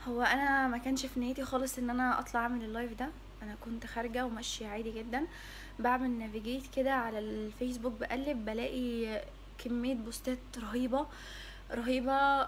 هو انا ما كانش في نيتي خالص ان انا اطلع اعمل اللايف ده انا كنت خارجه وماشيه عادي جدا بعمل نافيجيت كده على الفيسبوك بقلب بلاقي كميه بوستات رهيبه رهيبه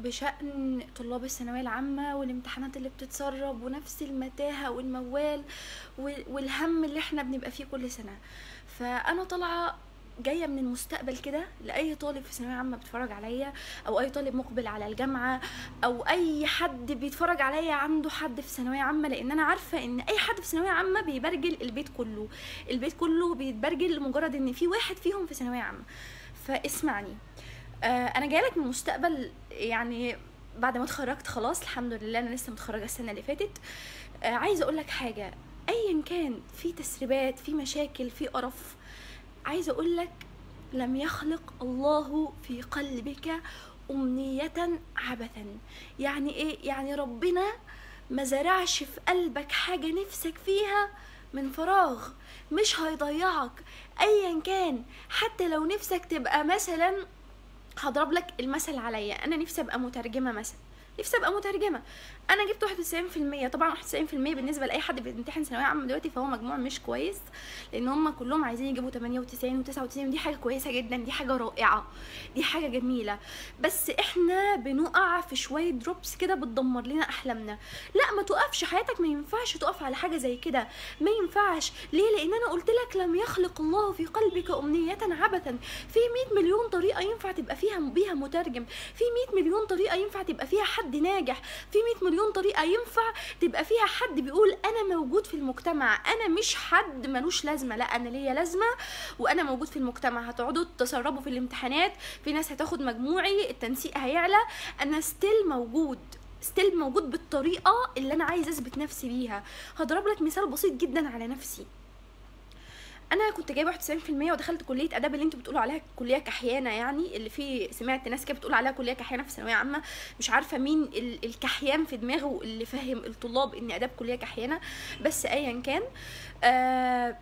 بشأن طلاب الثانوية العامة والامتحانات اللي بتتسرب ونفس المتاهة والموال وال- والهم اللي احنا بنبقى فيه كل سنة فأنا طالعة جاية من المستقبل كده لأي طالب في ثانوية عامة بيتفرج عليا أو أي طالب مقبل على الجامعة او اي حد بيتفرج عليا عنده حد في ثانويه عامه لان انا عارفه ان اي حد في ثانويه عامه بيبرجل البيت كله البيت كله بيتبرجل لمجرد ان في واحد فيهم في ثانويه عامه فاسمعني آه انا جايلك من المستقبل يعني بعد ما اتخرجت خلاص الحمد لله انا لسه متخرجه السنه اللي فاتت آه عايزه اقول لك حاجه ايا كان في تسريبات في مشاكل في قرف عايزه اقول لك لم يخلق الله في قلبك أمنية عبثا يعني إيه؟ يعني ربنا ما زرعش في قلبك حاجة نفسك فيها من فراغ مش هيضيعك أيا كان حتى لو نفسك تبقى مثلا هضرب لك المثل عليا أنا نفسي أبقى مترجمة مثلا نفسي ابقى مترجمه انا جبت 91% طبعا 91% بالنسبه لاي حد بيمتحن ثانويه عامه دلوقتي فهو مجموع مش كويس لان هم كلهم عايزين يجيبوا 98 و99 ودي حاجه كويسه جدا دي حاجه رائعه دي حاجه جميله بس احنا بنقع في شويه دروبس كده بتدمر لنا احلامنا لا ما توقفش حياتك ما ينفعش تقف على حاجه زي كده ما ينفعش ليه لان انا قلت لك لم يخلق الله في قلبك امنيه عبثا في 100 مليون طريقه ينفع تبقى فيها بيها مترجم في 100 مليون طريقه ينفع تبقى فيها حد ناجح في 100 مليون طريقه ينفع تبقى فيها حد بيقول انا موجود في المجتمع انا مش حد ملوش لازمه لا انا ليا لازمه وانا موجود في المجتمع هتقعدوا تسربوا في الامتحانات في ناس هتاخد مجموعي التنسيق هيعلى انا ستيل موجود ستيل موجود بالطريقه اللي انا عايز اثبت نفسي بيها هضرب لك مثال بسيط جدا على نفسي انا كنت جايبه 91% ودخلت كليه اداب اللي انتوا بتقولوا عليها كليه كحيانه يعني اللي في سمعت ناس كده بتقول عليها كليه كحيانه في ثانويه عامه مش عارفه مين ال- الكحيان في دماغه اللي فاهم الطلاب ان اداب كليه كحيانه بس ايا كان آه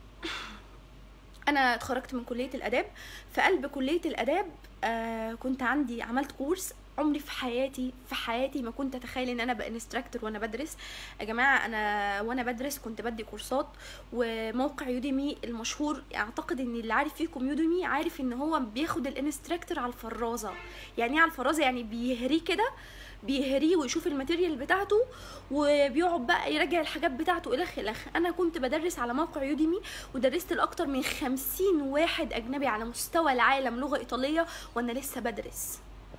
انا اتخرجت من كليه الاداب في قلب كليه الاداب آه كنت عندي عملت كورس عمري في حياتي في حياتي ما كنت اتخيل ان انا ابقى انستراكتور وانا بدرس يا جماعه انا وانا بدرس كنت بدي كورسات وموقع يوديمي المشهور اعتقد ان اللي عارف فيكم يوديمي عارف ان هو بياخد الانستراكتور على الفرازه يعني ايه على الفرازه يعني بيهريه كده بيهريه ويشوف الماتيريال بتاعته وبيقعد بقى يراجع الحاجات بتاعته الى اخره انا كنت بدرس على موقع يوديمي ودرست لاكتر من خمسين واحد اجنبي على مستوى العالم لغه ايطاليه وانا لسه بدرس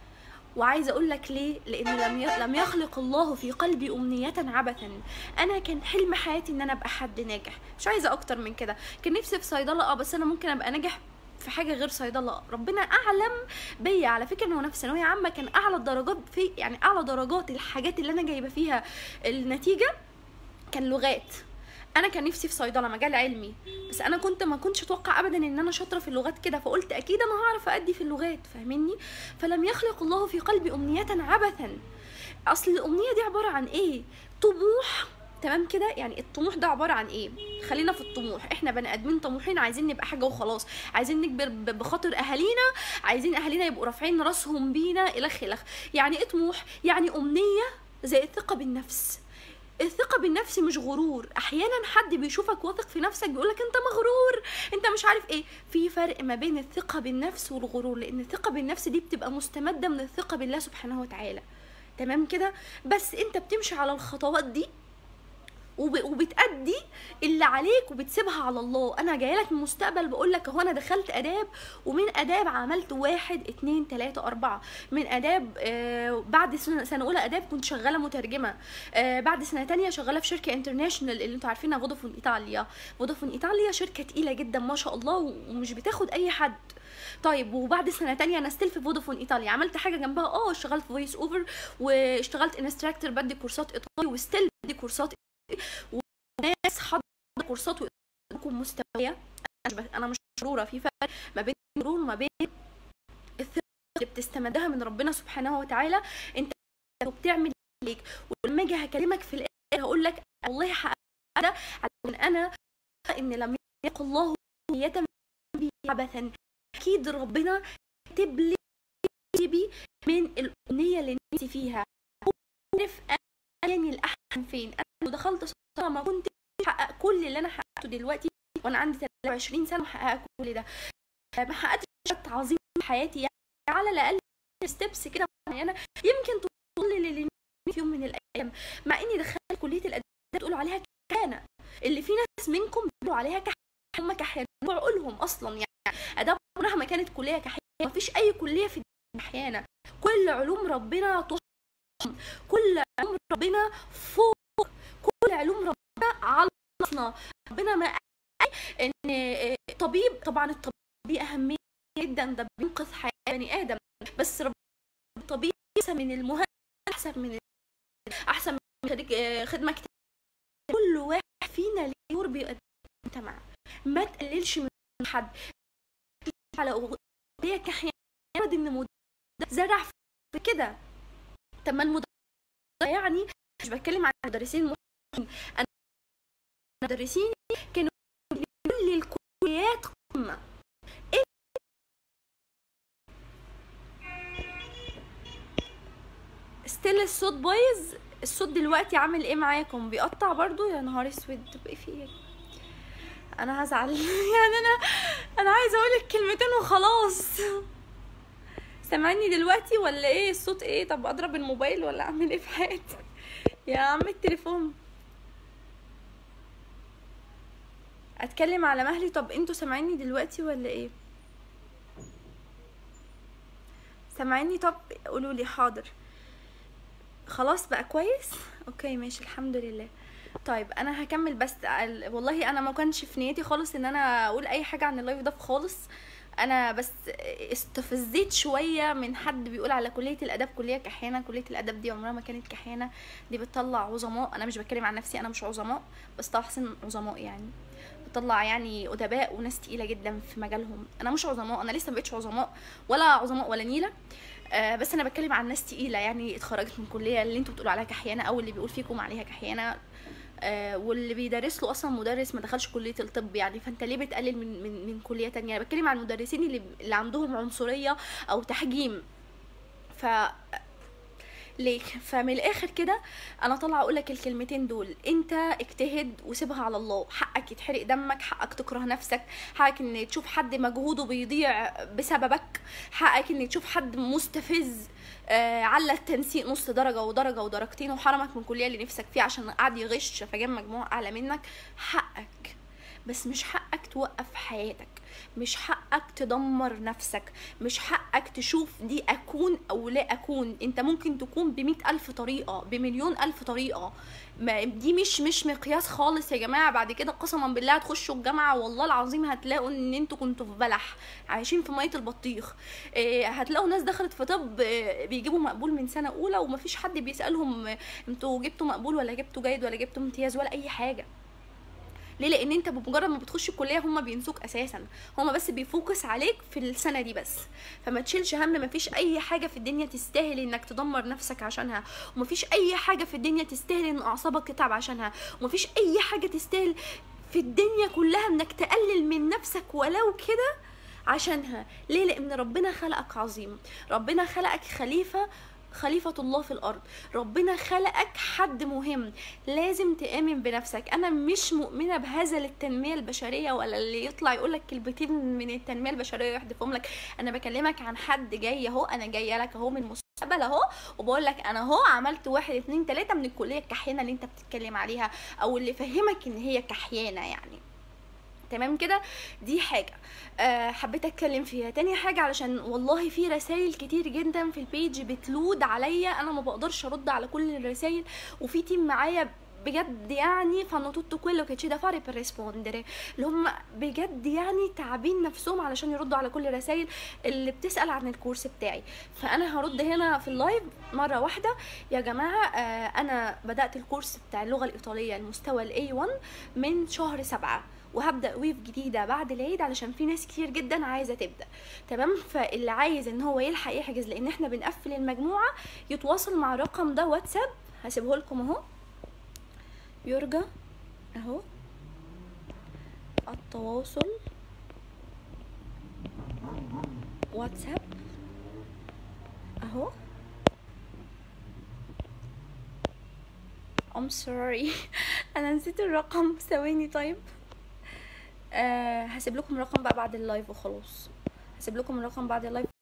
وعايزه اقول لك ليه لان لم ي- لم يخلق الله في قلبي امنيه عبثا انا كان حلم حياتي ان انا ابقى حد ناجح مش عايزه اكتر من كده كان نفسي في صيدله اه بس انا ممكن ابقى ناجح في حاجه غير صيدله ربنا اعلم بيا على فكره ان وانا في ثانويه عامه كان اعلى الدرجات في يعني اعلى درجات الحاجات اللي انا جايبه فيها النتيجه كان لغات انا كان نفسي في صيدله مجال علمي بس انا كنت ما كنتش اتوقع ابدا ان انا شاطره في اللغات كده فقلت اكيد انا هعرف ادي في اللغات فاهمني فلم يخلق الله في قلبي امنيه عبثا اصل الامنيه دي عباره عن ايه طموح تمام كده يعني الطموح ده عباره عن ايه خلينا في الطموح احنا بني ادمين طموحين عايزين نبقى حاجه وخلاص عايزين نكبر ب- بخاطر اهالينا عايزين اهالينا يبقوا رافعين راسهم بينا الخ الخ يعني ايه طموح يعني امنيه زي الثقه بالنفس الثقة بالنفس مش غرور احيانا حد بيشوفك واثق في نفسك بيقولك انت مغرور انت مش عارف ايه في فرق ما بين الثقة بالنفس والغرور لان الثقة بالنفس دي بتبقى مستمدة من الثقة بالله سبحانه وتعالى تمام كده بس انت بتمشي على الخطوات دي وب... وبتأدي اللي عليك وبتسيبها على الله انا جايه لك من المستقبل بقول لك اهو انا دخلت اداب ومن اداب عملت واحد اتنين تلاته اربعه من اداب آه بعد سنه, سنة اولى اداب كنت شغاله مترجمه آه بعد سنه تانية شغاله في شركه انترناشونال اللي انتوا عارفينها فودافون ايطاليا فودافون ايطاليا شركه تقيله جدا ما شاء الله ومش بتاخد اي حد طيب وبعد سنه تانية انا ستيل في فودافون ايطاليا عملت حاجه جنبها اه اشتغلت فويس اوفر واشتغلت انستراكتور بدي كورسات ايطالي وستيل بدي كورسات وناس حاضره كورسات ويكون مستويه انا مش ب- انا مش مغروره في فرق ما بين الغرور وما بين الثقه اللي بتستمدها من ربنا سبحانه وتعالى انت بتعمل عليك ولما اجي هكلمك في الاخر هقول لك والله حققت ده علشان انا ان لم يخلق الله نية بي عبثا اكيد ربنا كتب لي نصيبي من الامنيه اللي نفسي فيها عارف يعني الاحسن فين انا لو دخلت صيدله ما كنت حقق كل اللي انا حققته دلوقتي وانا عندي 23 سنه محققه كل ده ما حققتش شيء عظيم في حياتي يعني على الاقل ستيبس كده معينه يمكن توصل لي للي في يوم من الايام مع اني دخلت كليه الاداب تقولوا عليها كهانه اللي في ناس منكم بيقولوا عليها كحيانه هم كحيانه بعقولهم اصلا يعني اداب عمرها ما كانت كليه كحيانه ما فيش اي كليه في الدنيا كحيانه كل علوم ربنا تحكم كل علوم ربنا فوق كل علوم ربنا على راسنا ربنا ما قال ان طبيب طبعا الطبيب دي اهميه جدا ده بينقذ حياه بني ادم بس رب- الطبيب احسن من المهندس احسن من احسن من خريج آه، خدمه اجتماعيه كل واحد فينا ليه دور بيقدم المجتمع ما تقللش من حد على اغنيه كحيان ان مدرس زرع في كده طب ما المدرس يعني مش بتكلم عن المدرسين المحترمين انا المدرسين كانوا لكل الكليات قمه ستيل الصوت بايظ الصوت دلوقتي عامل ايه معاكم بيقطع برضو يا نهار اسود طب ايه في ايه انا هزعل يعني انا انا عايزه اقول الكلمتين وخلاص سامعني دلوقتي ولا ايه الصوت ايه طب اضرب الموبايل ولا اعمل ايه في حياتي يا عم التليفون اتكلم على مهلي طب انتوا سامعيني دلوقتي ولا ايه سامعيني طب قولوا لي حاضر خلاص بقى كويس اوكي ماشي الحمد لله طيب انا هكمل بس ال- والله انا ما كانش في نيتي خالص ان انا اقول اي حاجه عن اللايف ده خالص انا بس استفزيت شويه من حد بيقول على كليه الاداب كليه كحيانه كليه الاداب دي عمرها ما كانت كحيانه دي بتطلع عظماء انا مش بتكلم عن نفسي انا مش عظماء بس تحسن عظماء يعني بتطلع يعني ادباء وناس تقيله جدا في مجالهم انا مش عظماء انا لسه ما بقتش عظماء ولا عظماء ولا نيله آه، بس انا بتكلم عن ناس تقيله يعني اتخرجت من كليه اللي انتوا بتقولوا عليها كحيانه او اللي بيقول فيكم عليها كحيانه آه، واللي بيدرس له اصلا مدرس ما دخلش كليه الطب يعني فانت ليه بتقلل من من من كليه تانية انا بتكلم عن المدرسين اللي اللي عندهم عنصريه او تحجيم ف ليه فمن الاخر كده انا طالعه اقول لك الكلمتين دول انت اجتهد وسيبها على الله حقك يتحرق دمك حقك تكره نفسك حقك ان تشوف حد مجهوده بيضيع بسببك حقك ان تشوف حد مستفز آه على التنسيق نص درجه ودرجه ودرجتين وحرمك من الكليه اللي نفسك فيها عشان قاعد يغش فجاب مجموع اعلى منك حقك بس مش حقك توقف حياتك مش حقك تدمر نفسك مش حقك تشوف دي اكون او لا اكون انت ممكن تكون بمئة الف طريقة بمليون الف طريقة ما دي مش مش مقياس خالص يا جماعة بعد كده قسما بالله هتخشوا الجامعة والله العظيم هتلاقوا ان انتوا كنتوا في بلح عايشين في مية البطيخ إيه، هتلاقوا ناس دخلت في طب إيه، بيجيبوا مقبول من سنة اولى ومفيش حد بيسألهم إيه، انتوا جبتوا مقبول ولا جبتوا جيد ولا جبتوا امتياز ولا اي حاجة ليه لان انت بمجرد ما بتخش الكليه هم بينسوك اساسا هم بس بيفوكس عليك في السنه دي بس فما تشيلش هم مفيش اي حاجه في الدنيا تستاهل انك تدمر نفسك عشانها ومفيش اي حاجه في الدنيا تستاهل ان اعصابك تتعب عشانها ومفيش اي حاجه تستاهل في الدنيا كلها انك تقلل من نفسك ولو كده عشانها ليه لان ربنا خلقك عظيم ربنا خلقك خليفه خليفة الله في الأرض ربنا خلقك حد مهم لازم تآمن بنفسك أنا مش مؤمنة بهذا التنمية البشرية ولا اللي يطلع يقولك كلمتين من التنمية البشرية ويحدفهم لك أنا بكلمك عن حد جاي أهو أنا جاية لك أهو من المستقبل أهو وبقول لك أنا أهو عملت واحد اتنين تلاتة من الكلية الكحيانة اللي أنت بتتكلم عليها أو اللي فهمك إن هي كحيانة يعني تمام كده دي حاجة أه حبيت اتكلم فيها تاني حاجة علشان والله في رسائل كتير جدا في البيج بتلود عليا انا ما بقدرش ارد على كل الرسائل وفي تيم معايا بجد يعني fanno tutto quello che c'è da fare per rispondere اللي هم بجد يعني تعبين نفسهم علشان يردوا على كل الرسائل اللي بتسأل عن الكورس بتاعي فانا هرد هنا في اللايف مرة واحدة يا جماعة آه انا بدأت الكورس بتاع اللغة الإيطالية المستوى ال A1 من شهر سبعة وهبدا ويف جديده بعد العيد علشان في ناس كتير جدا عايزه تبدا تمام فاللي عايز ان هو يلحق يحجز لان احنا بنقفل المجموعه يتواصل مع الرقم ده واتساب هسيبه لكم اهو يرجى اهو التواصل واتساب اهو I'm sorry انا نسيت الرقم ثواني طيب آه هسيب لكم الرقم بقى بعد اللايف وخلاص هسيب لكم الرقم بعد اللايف